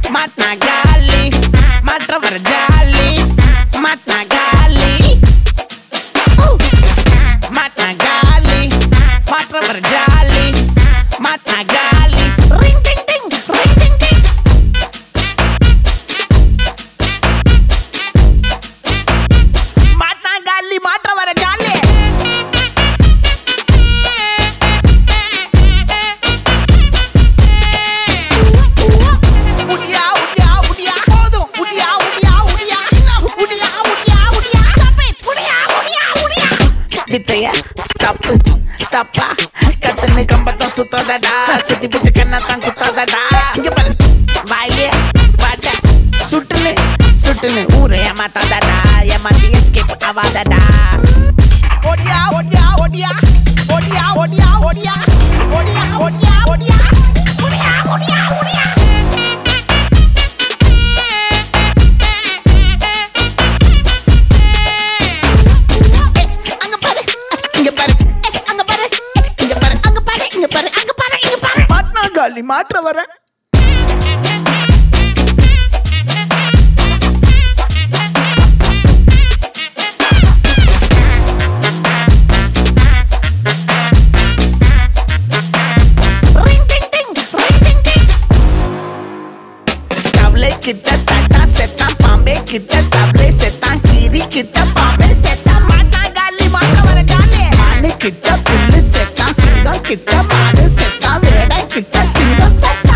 மாட்னா காலி மாற்றவர் ஜாலி மாட்னா காலி மாட்னா காலி மாற்றவர் ஜாலி மாட்னா காலி ரிங் டிங் டிங் ரிங் டிங் டிங் மாட்னா காலி மாற்றவர் ஜாலி உடியா உடியா உடியா போதும் உடியா உடியா உடியா சின்ன உடியா உடியா உடியா ஸ்டாப் இட் உடியா உடியா உடியா வித்தைய தப்பு தப்பா கத்துன்னு கம்பத்தம் சுத்தாதடா சுத்தி புட்டு கண்ணத்தான் குத்தாதடா இங்க பாரு வாயிலே பாட்ட சுட்டுன்னு சுட்டுன்னு ஊரை ஏமாத்தாதடா ஏமாத்தி எஸ்கேப் ஆவாதடா ஒடியா ஒடியா ஒடியா ஒடியா ஒடியா ஒடியா ஒடியா ஒடியா ஒடியா ஒடியா ஒடியா ஒடியா அங்க பாரு இங்க பாரு அங்க பாரு இங்க பாரு அங்க பாரு இங்க பாரு அங்க பாரு இங்க பாரு மாட்னா காலி மாற்ற வர தவளை கிட்ட தட்டா செத்தான் பாம்பே கிட்ட தவளை செத்தான் கீரி கிட்ட பாம்பே செத்தான் மாட்டா காலி மாட்ட வர காலி மானு கிட்ட புல்லு செத்தான் சிங்கம் கிட்ட மாடு செத்தான் வேடை கிட்ட சிங்கம் செத்தான்